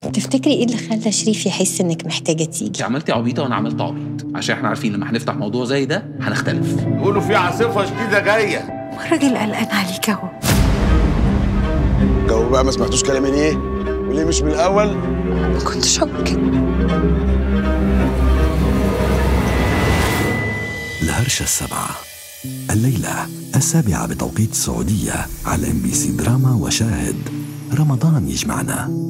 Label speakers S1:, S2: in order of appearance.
S1: تفتكري ايه اللي خلى شريف يحس انك محتاجه
S2: انت
S1: تيجي
S2: عملتي عبيطه وانا عملت عبيط عشان احنا عارفين لما هنفتح موضوع زي ده هنختلف
S3: يقولوا في عاصفه شديده جايه
S1: الراجل قلقان عليك اهو
S4: جو بقى ما سمعتوش كلامي ليه؟ وليه مش من الاول؟
S1: ما كنتش هقول كده
S5: الهرشة السبعة الليلة السابعة بتوقيت السعودية على ام بي سي دراما وشاهد رمضان يجمعنا